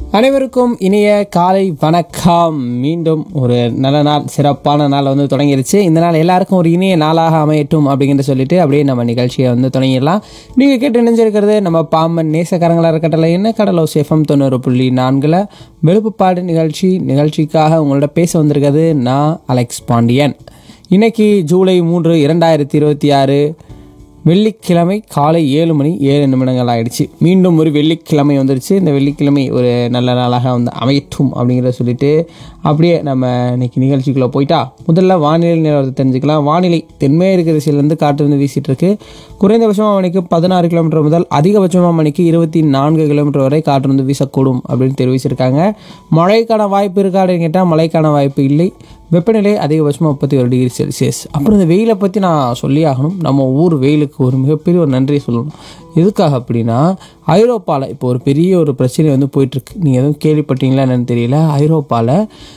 அனைவருக்கும் இனிய காலை வணக்கம் மீண்டும் ஒரு நல்ல நாள் சிறப்பான நாள் வந்து தொடங்கிருச்சு இந்த நாள் எல்லாருக்கும் ஒரு இனிய நாளாக அமையட்டும் அப்படிங்கிற சொல்லிட்டு அப்படியே நம்ம நிகழ்ச்சியை வந்து தொடங்கிடலாம் நீங்கள் கேட்டு நினைஞ்சிருக்கிறது நம்ம பாம்பன் நேசக்காரங்களா இருக்கட்டல என்ன கடலோ சேஃபம் தொண்ணூறு புள்ளி நான்கில் வெளுப்புப்பாடு நிகழ்ச்சி நிகழ்ச்சிக்காக உங்களோட பேச வந்திருக்கிறது நான் அலெக்ஸ் பாண்டியன் இன்னைக்கு ஜூலை மூன்று இரண்டாயிரத்தி இருபத்தி ஆறு வெள்ளிக்கிழமை காலை ஏழு மணி ஏழு நிமிடங்கள் ஆயிடுச்சு மீண்டும் ஒரு வெள்ளிக்கிழமை வந்துருச்சு இந்த வெள்ளிக்கிழமை ஒரு நல்ல நாளாக வந்து அமையட்டும் அப்படிங்கிறத சொல்லிட்டு அப்படியே நம்ம இன்னைக்கு நிகழ்ச்சிக்குள்ளே போயிட்டா முதல்ல வானிலை நிலவரத்தை தெரிஞ்சுக்கலாம் வானிலை தென்மேற்கு திசையிலேருந்து காற்று வந்து வீசிட்டு இருக்கு குறைந்தபட்சமாக மணிக்கு பதினாறு கிலோமீட்டர் முதல் அதிகபட்சமாக மணிக்கு இருபத்தி நான்கு கிலோமீட்டர் வரை காற்று வந்து வீசக்கூடும் அப்படின்னு தெரிவிச்சிருக்காங்க மழைக்கான வாய்ப்பு இருக்கா அப்படின்னு கேட்டால் மழைக்கான வாய்ப்பு இல்லை வெப்பநிலை அதிகபட்சமாக முப்பத்தி ஒரு டிகிரி செல்சியஸ் அப்புறம் இந்த வெயிலை பற்றி நான் சொல்லி ஆகணும் நம்ம ஊர் வெயிலுக்கு ஒரு மிகப்பெரிய ஒரு நன்றி சொல்லணும் எதுக்காக அப்படின்னா ஐரோப்பாவில் இப்போ ஒரு பெரிய ஒரு பிரச்சனை வந்து போயிட்டுருக்கு நீங்கள் எதுவும் கேள்விப்பட்டீங்களா என்னன்னு தெரியல ஐரோப்பாவில்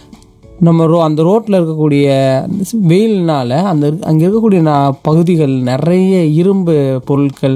நம்ம ரோ அந்த ரோட்டில் இருக்கக்கூடிய அந்த ஸ் வெயில்னால அந்த அங்கே இருக்கக்கூடிய நா- பகுதிகள் நிறைய இரும்பு பொருட்கள்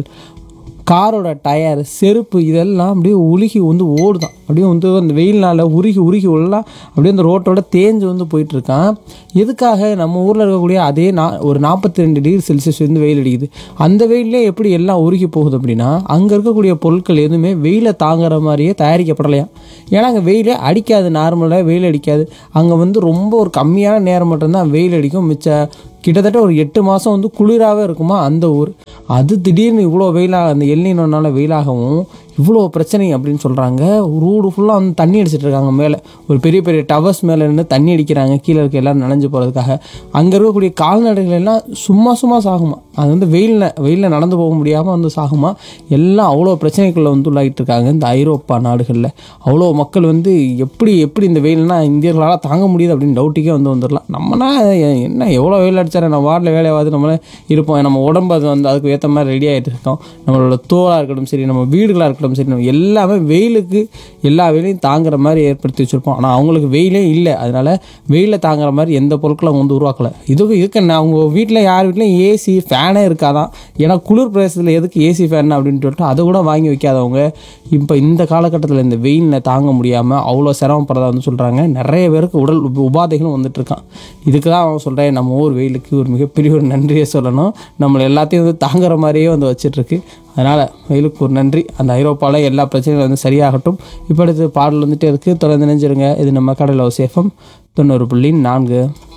காரோட டயர் செருப்பு இதெல்லாம் அப்படியே உருகி வந்து ஓடுதான் அப்படியே வந்து அந்த வெயில்னால உருகி உருகி உள்ளலாம் அப்படியே அந்த ரோட்டோட தேஞ்சு வந்து போயிட்டு இருக்கான் எதுக்காக நம்ம ஊரில் இருக்கக்கூடிய அதே நா ஒரு நாற்பத்தி ரெண்டு டிகிரி செல்சியஸ் வந்து வெயில் அடிக்குது அந்த வெயிலே எப்படி எல்லாம் உருகி போகுது அப்படின்னா அங்கே இருக்கக்கூடிய பொருட்கள் எதுவுமே வெயிலை தாங்குற மாதிரியே தயாரிக்கப்படலையாம் ஏன்னா அங்கே வெயிலே அடிக்காது நார்மலாக வெயில் அடிக்காது அங்கே வந்து ரொம்ப ஒரு கம்மியான நேரம் மட்டும்தான் வெயில் அடிக்கும் மிச்ச கிட்டத்தட்ட ஒரு எட்டு மாதம் வந்து குளிராகவே இருக்குமா அந்த ஊர் அது திடீர்னு இவ்வளோ வெயிலாக அந்த எல்லினோனால வெயிலாகவும் இவ்வளோ பிரச்சனை அப்படின்னு சொல்கிறாங்க ரூடு ஃபுல்லாக வந்து தண்ணி அடிச்சிட்டு இருக்காங்க மேலே ஒரு பெரிய பெரிய டவர்ஸ் மேலே நின்று தண்ணி அடிக்கிறாங்க கீழே இருக்க எல்லாரும் நனைஞ்சு போகிறதுக்காக அங்கே இருக்கக்கூடிய கால்நடைகள் எல்லாம் சும்மா சும்மா சாகுமா அது வந்து வெயிலில் வெயிலில் நடந்து போக முடியாமல் வந்து சாகுமா எல்லாம் அவ்வளோ பிரச்சனைக்குள்ளே வந்து உள்ளாகிட்டு இருக்காங்க இந்த ஐரோப்பா நாடுகளில் அவ்வளோ மக்கள் வந்து எப்படி எப்படி இந்த வெயில்னா இந்தியர்களால் தாங்க முடியுது அப்படின்னு டவுட்டுக்கே வந்து வந்துடலாம் நம்மனா எ- என்ன எவ்வளோ வெயில் அடிச்சாரு நம்ம வார்டில் வேலையாவது நம்மளே இருப்போம் நம்ம உடம்பு அது வந்து அதுக்கு ஏற்ற மாதிரி ரெடி ஆகிட்டு இருக்கோம் நம்மளோட தோலாக இருக்கட்டும் சரி நம்ம வீடுகளாக இருக்கட்டும் சரி நம்ம எல்லாமே வெயிலுக்கு எல்லா வெயிலையும் தாங்குற மாதிரி ஏற்படுத்தி வச்சுருப்போம் ஆனால் அவங்களுக்கு வெயிலே இல்லை அதனால வெயிலை தாங்குற மாதிரி எந்த பொருட்களும் அவங்க வந்து உருவாக்கலை இதுக்கு இதுக்கு என்ன அவங்க வீட்டில் யார் வீட்லையும் ஏசி ஃபேனே இருக்காதான் ஏன்னா குளிர் பிரதேசத்தில் எதுக்கு ஏசி ஃபேன் அப்படின்னு சொல்லிட்டு அதை கூட வாங்கி வைக்காதவங்க இப்போ இந்த காலகட்டத்தில் இந்த வெயிலில் தாங்க முடியாமல் அவ்வளோ சிரமப்படுறதா வந்து சொல்கிறாங்க நிறைய பேருக்கு உடல் உப- உபாதைகளும் வந்துட்டு இருக்கான் இதுக்கு தான் அவன் சொல்கிறேன் நம்ம ஊர் வெயிலுக்கு ஒரு மிகப்பெரிய ஒரு நன்றியை சொல்லணும் நம்மளை எல்லாத்தையும் வந்து தாங்குற மாதிரியே வந்து வச்சிட்ருக்கு அதனால் வெயிலுக்கு ஒரு நன்றி அந்த ஐரோப்பாவில் எல்லா பிரச்சனைகளும் வந்து சரியாகட்டும் இப்போ அடுத்து பாடல் வந்துட்டு அதுக்கு தொடர்ந்து நினைஞ்சிருங்க இது நம்ம கடலில் சேஃபம் தொண்ணூறு புள்ளி நான்கு